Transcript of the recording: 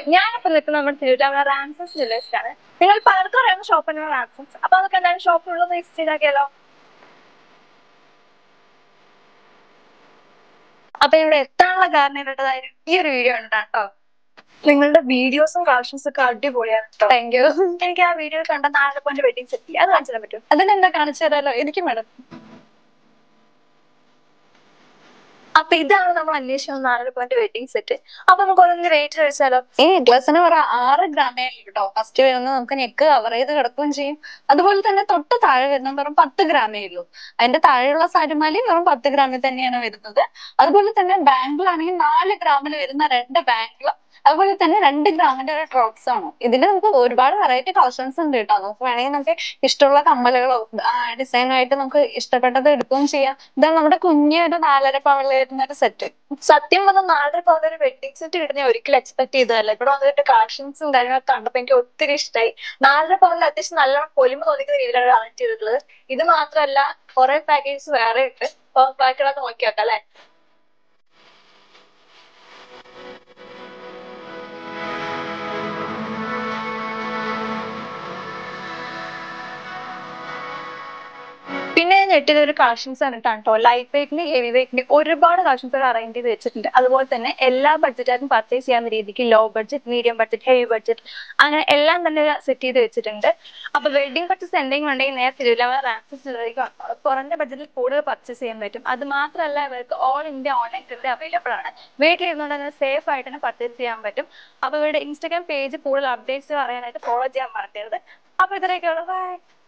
ഞാനിപ്പോ നിൽക്കുന്നത് നമ്മുടെ തിരുവല്ലാമല റാൻസസ് ജ്വല്ലേഴ്സിലാണ് നിങ്ങൾ പലർക്കും അറിയാവുന്ന ഷോപ്പാണ് റാൻസസ് അപ്പൊ അതൊക്കെ എന്തായാലും ഷോപ്പിലുള്ളത് വിസിറ്റ് ചെയ്താക്കിയാലോ അപ്പൊ ഇവിടെ എത്താനുള്ള കാരണം ഇവരുടേതായാലും ഈ ഒരു വീഡിയോ ഉണ്ടാട്ടോ നിങ്ങളുടെ വീഡിയോസും കളക്ഷൻസും ഒക്കെ അടിപൊളിയാണ് കേട്ടോ താങ്ക് യു എനിക്ക് ആ വീഡിയോ കണ്ട നാല് പോയിന്റ് വെഡിങ് സെറ്റ് അത് കാണിച്ചു തരാൻ പറ്റും അതിനെന്താ കാണിച്ചു തരാലോ എനിക്ക് മേഡം അപ്പൊ ഇതാണ് നമ്മൾ അന്വേഷിച്ച നാലര പോയിന്റ് വെഡിങ് സെറ്റ് അപ്പൊ നമുക്ക് ഓരോന്ന് റേറ്റ് ചോദിച്ചാലോ ഈ നെക്ലസിന് പറ ആറ് ഗ്രാമേ കേട്ടോ ഫസ്റ്റ് വരുന്നത് നമുക്ക് നെക്ക് കവർ ചെയ്ത് കിടക്കുകയും ചെയ്യും അതുപോലെ തന്നെ തൊട്ട് താഴെ വരുന്ന വെറും പത്ത് ഗ്രാമേ ഉള്ളൂ അതിന്റെ താഴെയുള്ള സാരിമാലി വെറും പത്ത് ഗ്രാമിൽ തന്നെയാണ് വരുന്നത് അതുപോലെ തന്നെ ബാങ്കിലാണെങ്കിൽ നാല് ഗ്രാമിൽ വരുന്ന രണ്ട് ബാങ്കിൾ അതുപോലെ തന്നെ രണ്ട് ഗ്രാമിന്റെ ഒരു ഡ്രോപ്സ് ആണ് ഇതിൽ നമുക്ക് ഒരുപാട് വെറൈറ്റി കളക്ഷൻസ് ഉണ്ട് കേട്ടോ നമുക്ക് വേണമെങ്കിൽ നമുക്ക് ഇഷ്ടമുള്ള കമ്മലുകളോ ഡിസൈൻ ആയിട്ട് നമുക്ക് ഇഷ്ടപ്പെട്ടത് എടുക്കുകയും ചെയ്യാം ഇതാണ് നമ്മുടെ കുഞ്ഞി ഒരു നാലര പവനിൽ വരുന്ന ഒരു സെറ്റ് സത്യം പറഞ്ഞാൽ നാലര പവൻ ഒരു വെഡിങ് സെറ്റ് കിട്ടുന്ന ഞാൻ ഒരിക്കലും എക്സ്പെക്ട് ചെയ്തതല്ല ഇവിടെ വന്നിട്ട് കളക്ഷൻസും കാര്യങ്ങളൊക്കെ കണ്ടപ്പോ എനിക്ക് ഒത്തിരി ഇഷ്ടമായി നാലര പവനിൽ അത്യാവശ്യം നല്ലോണം പൊലിമ തോന്നിക്കുന്ന രീതിയിലാണ് കണക്ട് ചെയ്തിട്ടുള്ളത് ഇത് മാത്രമല്ല കുറെ പാക്കേജസ് വേറെ ഉണ്ട് അപ്പൊ ബാക്കിയുള്ളതൊക്കെ നോക്കി വെക്കാം അല്ലെ പിന്നെ ഞാൻ ഞെട്ടിയത് ഒരു കളക്ഷൻസ് കണ്ടിട്ടാണ് കേട്ടോ ലൈറ്റ് വെയിറ്റിന് ഹെവി വെയിറ്റിന് ഒരുപാട് കളക്ഷൻസ് അറേഞ്ച് ചെയ്ത് വെച്ചിട്ടുണ്ട് അതുപോലെ തന്നെ എല്ലാ ബഡ്ജറ്റാരും പർച്ചേസ് ചെയ്യാവുന്ന രീതിക്ക് low budget medium budget heavy budget അങ്ങനെ എല്ലാം തന്നെ സെറ്റ് ചെയ്ത് വെച്ചിട്ടുണ്ട് അപ്പൊ വെഡിങ് പർച്ചേസ് എന്തെങ്കിലും ഉണ്ടെങ്കിൽ നേരെ തിരുവല്ല ആക്സസ് കുറഞ്ഞ ബഡ്ജറ്റിൽ കൂടുതൽ പർച്ചേസ് ചെയ്യാൻ പറ്റും അത് മാത്രമല്ല ഇവർക്ക് all India online delivery available ആണ് വീട്ടിലിരുന്നുകൊണ്ട് തന്നെ സേഫ് ആയിട്ട് തന്നെ പർച്ചേസ് ചെയ്യാൻ പറ്റും അപ്പൊ ഇവരുടെ ഇൻസ്റ്റാഗ്രാം പേജ് കൂടുതൽ അപ്ഡേറ്റ്സ് പറയാനായിട്ട് ഫോളോ ചെയ്യാൻ മറക്കരുത് അപ്പൊ ഇത്രയൊക്കെയുള്ളൂ ബൈ